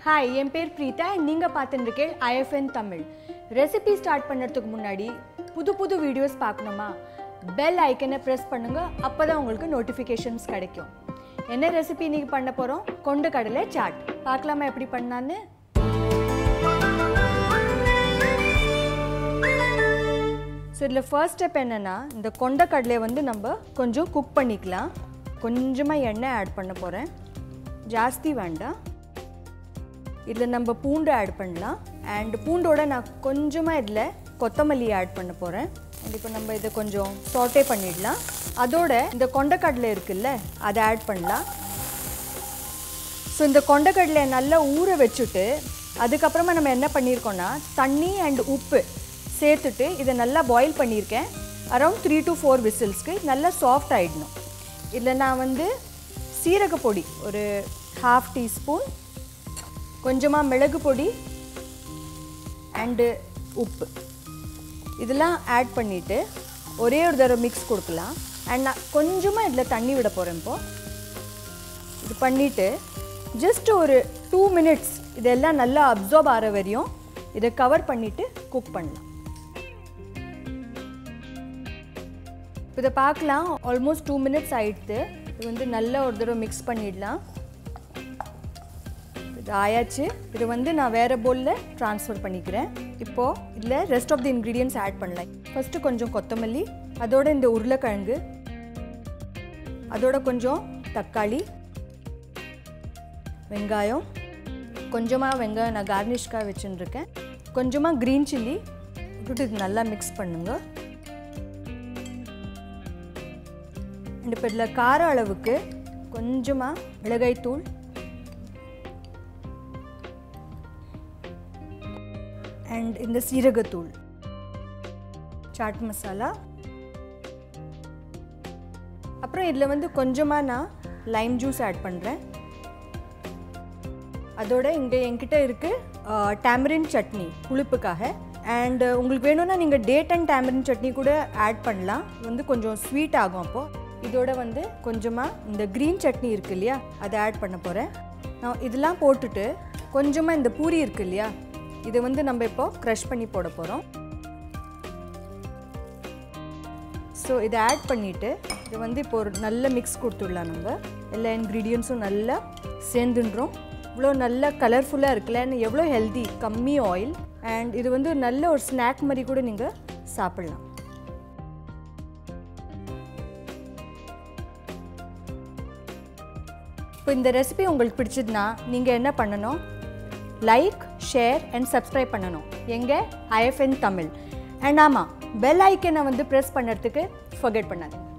hi என் பேர் பிரீதா நீங்கள் பார்த்துட்டு இருக்கேன் ஐஎஃப்என் தமிழ் ரெசிபி ஸ்டார்ட் பண்ணுறதுக்கு முன்னாடி புது புது வீடியோஸ் பார்க்கணுமா பெல் ஐக்கனை ப்ரெஸ் பண்ணுங்க அப்போ தான் உங்களுக்கு நோட்டிஃபிகேஷன்ஸ் கிடைக்கும் என்ன ரெசிபி இன்னைக்கு பண்ண போகிறோம் கொண்டு கடலை சாட் பார்க்கலாமா எப்படி பண்ணான்னு ஸோ இதில் ஃபர்ஸ்ட் ஸ்டெப் என்னென்னா இந்த கொண்ட கடலையை வந்து நம்ம கொஞ்சம் குக் பண்ணிக்கலாம் கொஞ்சமாக எண்ணெய் ஆட் பண்ண போகிறேன் ஜாஸ்தி வேண்டாம் இதில் நம்ம பூண்டு ஆட் பண்ணலாம் அண்ட் பூண்டோட நான் கொஞ்சமாக இதில் கொத்தமல்லி ஆட் பண்ண போகிறேன் அண்ட் இப்போ நம்ம இதை கொஞ்சம் சாட்டே பண்ணிடலாம் அதோட இந்த கொண்டக்கடலை இருக்குல்ல அதை ஆட் பண்ணலாம் ஸோ இந்த கொண்டக்கடலையை நல்லா ஊற வச்சுட்டு அதுக்கப்புறமா நம்ம என்ன பண்ணியிருக்கோம்னா தண்ணி அண்ட் உப்பு சேர்த்துட்டு இதை நல்லா பாயில் பண்ணியிருக்கேன் அரவுண்ட் த்ரீ டு ஃபோர் விசில்ஸ்க்கு நல்லா சாஃப்ட் ஆகிடணும் இதில் நான் வந்து சீரக பொடி ஒரு ஹாஃப் டீஸ்பூன் கொஞ்சமாக மிளகு பொடி அண்டு உப்பு இதெல்லாம் ஆட் பண்ணிவிட்டு ஒரே ஒரு தடவை மிக்ஸ் கொடுக்கலாம் அண்ட் நான் கொஞ்சமாக இதில் தண்ணி விட போகிறேன் இப்போது இது பண்ணிவிட்டு ஜஸ்ட் ஒரு டூ மினிட்ஸ் இதெல்லாம் நல்லா அப்சார்ப் ஆகிற வரையும் இதை கவர் பண்ணிவிட்டு குக் பண்ணலாம் இப்போ இதை பார்க்கலாம் ஆல்மோஸ்ட் டூ மினிட்ஸ் ஆயிடுது இது வந்து நல்லா ஒரு தடவை மிக்ஸ் பண்ணிடலாம் இது ஆயாச்சு இது வந்து நான் வேறு பவுலில் ட்ரான்ஸ்ஃபர் பண்ணிக்கிறேன் இப்போது இதில் rest of the ingredients add பண்ணலாம் ஃபஸ்ட்டு கொஞ்சம் கொத்தமல்லி அதோட இந்த உருளைக்கிழங்கு அதோட கொஞ்சம் தக்காளி வெங்காயம் கொஞ்சமாக வெங்காயம் நான் கார்னிஷ்காக வச்சுட்டுருக்கேன் கொஞ்சமாக க்ரீன் சில்லி விட்டுட்டு இது நல்லா மிக்ஸ் பண்ணுங்க அண்ட் இப்போ இதில் கார அளவுக்கு கொஞ்சமாக மிளகாய்த்தூள் அண்ட் இந்த சீரகத்தூள் சாட் மசாலா அப்புறம் இதில் வந்து கொஞ்சமாக நான் லைம் ஜூஸ் ஆட் பண்ணுறேன் அதோட இங்கே என்கிட்ட இருக்குது டேமரின் சட்னி புளிப்புக்காக அண்ட் உங்களுக்கு வேணும்னா நீங்கள் டேட் அண்ட் டேமரின் சட்னி கூட ஆட் பண்ணலாம் இது வந்து கொஞ்சம் ஸ்வீட் ஆகும் அப்போது இதோட வந்து கொஞ்சமாக இந்த க்ரீன் சட்னி இருக்கு இல்லையா அதை ஆட் பண்ண போகிறேன் நான் இதெல்லாம் போட்டுட்டு கொஞ்சமாக இந்த பூரி இருக்கு இல்லையா இதை வந்து நம்ம இப்போ க்ரஷ் பண்ணி போட போகிறோம் ஸோ இதை ஆட் பண்ணிவிட்டு இது வந்து இப்போ ஒரு நல்ல மிக்ஸ் கொடுத்துடலாம் நம்ம எல்லா இன்க்ரீடியன்ஸும் நல்லா சேர்ந்துன்றோம் இவ்வளோ நல்ல கலர்ஃபுல்லாக இருக்குல்ல எவ்வளோ ஹெல்தி கம்மி ஆயில் அண்ட் இது வந்து நல்ல ஒரு ஸ்நாக் மாதிரி கூட நீங்கள் சாப்பிட்லாம் இப்போ இந்த ரெசிபி உங்களுக்கு பிடிச்சதுன்னா நீங்கள் என்ன பண்ணணும் லைக் ஷேர் அண்ட் சப்ஸ்கிரைப் பண்ணணும் எங்கள் ஐஎஃப்என் தமிழ் அண்ட் ஆமாம் பெல் ஐக்கனை வந்து ப்ரெஸ் பண்ணுறதுக்கு ஃபர்கெட் பண்ணாதீங்க